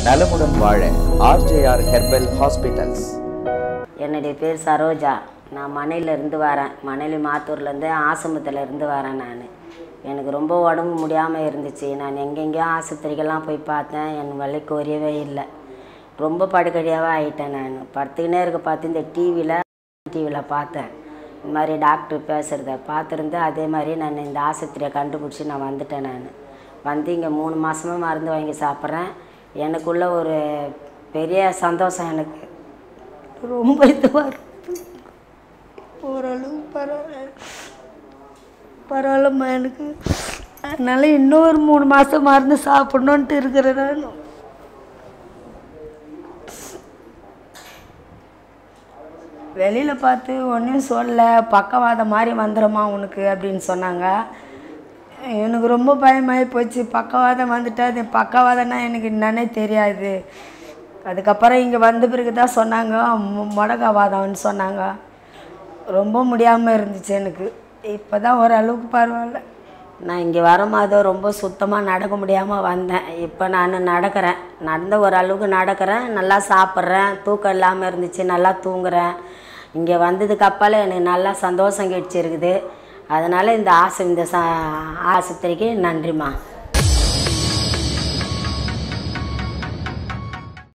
நலமுடன் வாழ RJR herbal hospitals என்னுடைய பேர் சரோஜா நான் மனையிலேருந்து வரேன் மணலி மாத்தூர்லேருந்து ஆசிரமத்திலேருந்து வரேன் நான் எனக்கு ரொம்ப உடம்பு முடியாமல் இருந்துச்சு நான் எங்கெங்கேயோ ஆஸ்பத்திரிக்கெல்லாம் போய் பார்த்தேன் என் வலி குறையவே இல்லை ரொம்ப படுக்கடியாகவே ஆகிட்டேன் நான் படுத்துக்கினே இருக்க பார்த்து இந்த டிவியில் டிவியில் பார்த்தேன் இந்த மாதிரி டாக்டர் பேசுகிறத பார்த்துருந்து அதே மாதிரி நான் இந்த ஆஸ்பத்திரியை கண்டுபிடிச்சி நான் வந்துட்டேன் நான் வந்து இங்கே மூணு மாதமாக மருந்து வாங்கி சாப்பிட்றேன் எனக்குள்ள ஒரு பெரிய சந்தோஷம் எனக்கு ரொம்ப இதுவாக இருக்கு ஓரளவு பரவாயில்ல பரவாயில்லம்மா எனக்கு அதனால இன்னொரு மூணு மாதம் மருந்து சாப்பிட்ணுன்ட்டு இருக்கிறேன் நான் வெளியில் பார்த்து ஒன்றும் சொல்ல பக்கவாதம் மாதிரி வந்துடுமா உனக்கு அப்படின்னு சொன்னாங்க எனக்கு ரொம்ப பயமாகி போச்சு பக்கவாதம் வந்துட்டா அது பக்கவாதம்னா எனக்கு என்னன்னே தெரியாது அதுக்கப்புறம் இங்கே வந்த பிறகு தான் சொன்னாங்க மு- முடக்கவாதம்னு சொன்னாங்க ரொம்ப முடியாமல் இருந்துச்சு எனக்கு இப்போ தான் ஓரளவுக்கு பரவாயில்ல நான் இங்கே வரும்போது ரொம்ப சுத்தமாக நடக்க முடியாமல் வந்தேன் இப்போ நான் நடக்கிறேன் நடந்த ஓரளவுக்கு நடக்கிறேன் நல்லா சாப்பிட்றேன் தூக்கம் இல்லாமல் இருந்துச்சு நல்லா தூங்குறேன் இங்கே வந்ததுக்கு அப்பால எனக்கு நல்லா சந்தோஷம் கிடச்சிருக்குது அதனால் இந்த ஆசை இந்த ச ஆஸ்பத்திரிக்கு நன்றிம்மா